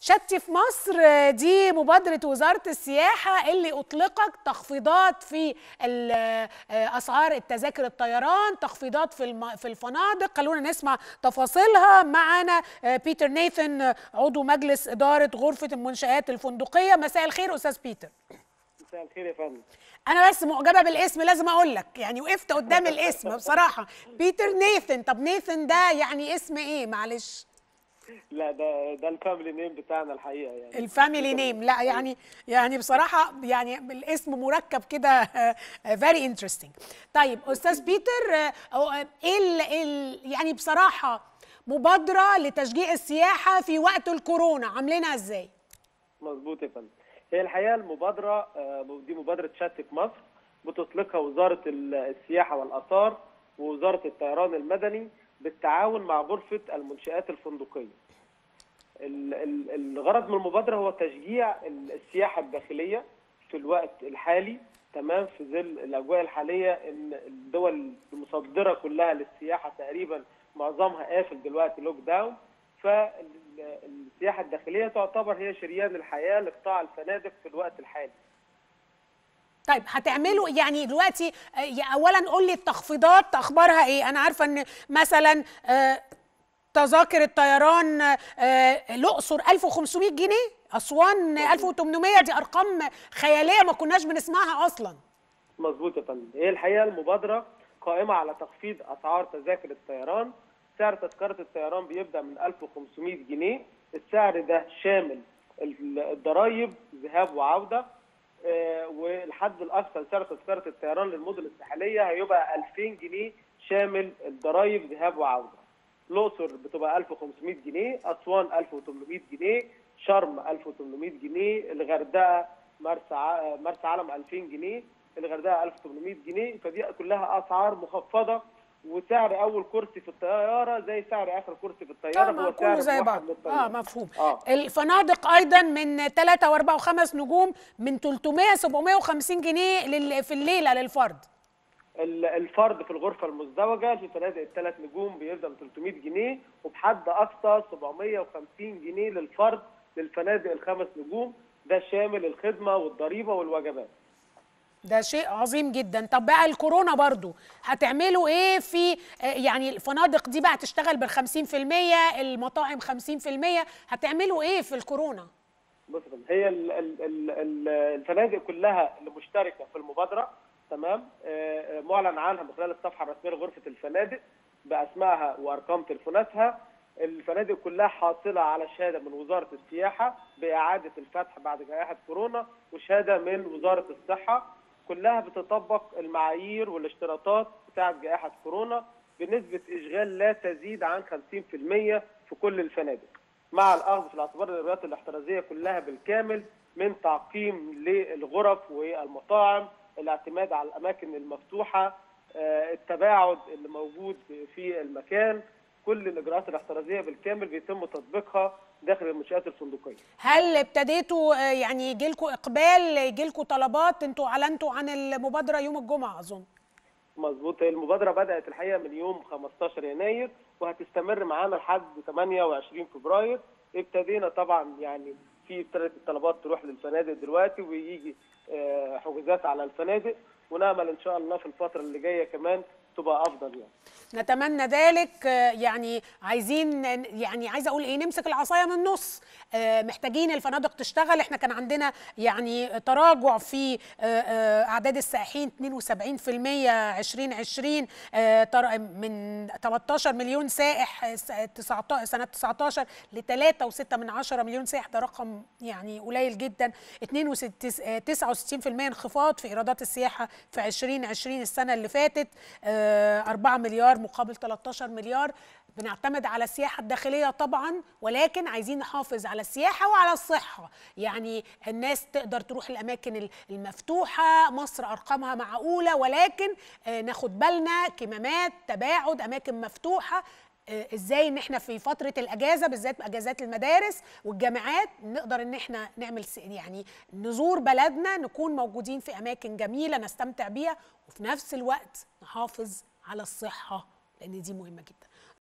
شتي في مصر آه، دي مبادرة وزارة السياحة اللي أطلقت تخفيضات في ال- آه، أسعار التذاكر الطيران تخفيضات في الم- في الفنادق خلونا نسمع تفاصيلها معنا آه، بيتر نيثن آه، عضو مجلس إدارة غرفة المنشآت الفندقية مساء الخير أستاذ بيتر مساء الخير يا فندم أنا بس معجبة بالاسم لازم أقول لك يعني وقفت قدام الاسم بصراحة بيتر نيثن طب نيثن ده يعني اسم إيه معلش لا ده ده الفاميلي نيم بتاعنا الحقيقه يعني الفاميلي نيم لا يعني يعني بصراحه يعني الاسم مركب كده فيري انترستنج طيب استاذ بيتر آه، هو، آه، ايه ال- ال- يعني بصراحه مبادره لتشجيع السياحه في وقت الكورونا عاملينها ازاي مظبوط يا فندم هي الحقيقه المبادره آه، دي مبادره شت في مصر بتطلقها وزاره ال- السياحه والاثار ووزاره الطيران المدني بالتعاون مع غرفه المنشآت الفندقيه. ال- ال- الغرض من المبادره هو تشجيع ال- السياحه الداخليه في الوقت الحالي تمام في ظل الاجواء الحاليه ان الدول المصدره كلها للسياحه تقريبا معظمها قافل دلوقتي لوك داون فالسياحه الداخليه تعتبر هي شريان الحياه لقطاع الفنادق في الوقت الحالي. طيب هتعملوا يعني دلوقتي آه، يا اولا قول لي التخفيضات اخبارها ايه انا عارفه ان مثلا آه، تذاكر الطيران آه، الاقصر 1500 جنيه اسوان 1800 دي ارقام خياليه ما كناش بنسمعها اصلا مظبوط يا فندم هي الحقيقه المبادره قائمه على تخفيض اسعار تذاكر الطيران سعر تذكره الطيران بيبدا من 1500 جنيه السعر ده شامل ال- الضرايب ذهاب وعوده آه، والحد الاقصى لسعر تذكره الطيران للمدن الساحليه هيبقى 2000 جنيه شامل الضرايب ذهاب وعوده الاقصر بتبقى 1500 جنيه اسوان 1800 جنيه شرم 1800 جنيه الغردقه مرسى ع- مرسى علم 2000 جنيه الغردقه 1800 جنيه فدي كلها اسعار مخفضه وسعر اول كرسي في الطياره زي سعر اخر كرسي في الطياره طبعا هو كله سعر زي موحد بعض للطيارة. اه مفهوم آه. الفنادق ايضا من 3 و4 و5 نجوم من 300 750 جنيه لل... في الليله للفرد ال- الفرد في الغرفة المزدوجة في فنادق الثلاث نجوم بيبدأ ب 300 جنيه وبحد أقصى 750 جنيه للفرد للفنادق الخمس نجوم ده شامل الخدمة والضريبة والوجبات. ده شيء عظيم جدا طب بقى الكورونا برضو هتعملوا ايه في آه، يعني الفنادق دي بقى تشتغل بال 50% المطاعم 50% هتعملوا ايه في الكورونا بص يا فندم، هي ال- ال- ال- ال- الفنادق كلها اللي مشتركة في المبادرة تمام آه، آه، معلن عنها من خلال الصفحة الرسمية لغرفة الفنادق بأسمائها وأرقام تليفوناتها الفنادق كلها حاصلة على شهادة من وزارة السياحة بإعادة الفتح بعد جائحة كورونا وشهادة من وزارة الصحة كلها بتطبق المعايير والاشتراطات بتاعة جائحة كورونا بنسبة إشغال لا تزيد عن 50% في كل الفنادق مع الأخذ في الاعتبار الإجراءات الاحترازية كلها بالكامل من تعقيم للغرف والمطاعم الاعتماد على الأماكن المفتوحة آه، التباعد اللي موجود في المكان كل الإجراءات الاحترازية بالكامل بيتم تطبيقها داخل المنشآت الفندقية هل ابتديتوا آه، يعني يجيلكوا اقبال يجيلكوا طلبات انتوا اعلنتوا عن المبادره يوم الجمعه اظن مظبوط هي المبادرة بدأت الحقيقة من يوم 15 يناير وهتستمر معانا لحد 28 فبراير ابتدينا طبعا يعني في ابتدت الطلبات تروح للفنادق دلوقتي ويجي آه، حجوزات على الفنادق ونامل ان شاء الله في الفترة اللي جاية كمان تبقى افضل يعني نتمنى ذلك آه، يعني عايزين يعني عايزه اقول ايه نمسك العصايه من النص آه، محتاجين الفنادق تشتغل احنا كان عندنا يعني تراجع في آه، آه، اعداد السائحين 72% 2020 آه، تر- من 13 مليون سائح س- 19 سنه 19 ل 3.6 من 10 مليون سائح ده رقم يعني قليل جدا 62 69% انخفاض في ايرادات السياحه في 2020 السنه اللي فاتت آه، 4 مليار مقابل 13 مليار بنعتمد على السياحه الداخليه طبعا ولكن عايزين نحافظ على السياحه وعلى الصحه يعني الناس تقدر تروح الاماكن ال- المفتوحه مصر ارقامها معقوله ولكن آه، ناخد بالنا كمامات تباعد اماكن مفتوحه آه، ازاي ان احنا في فتره الاجازه بالذات اجازات المدارس والجامعات نقدر ان احنا نعمل س- يعني نزور بلدنا نكون موجودين في اماكن جميله نستمتع بيها وفي نفس الوقت نحافظ على الصحه لان دي مهمه جدا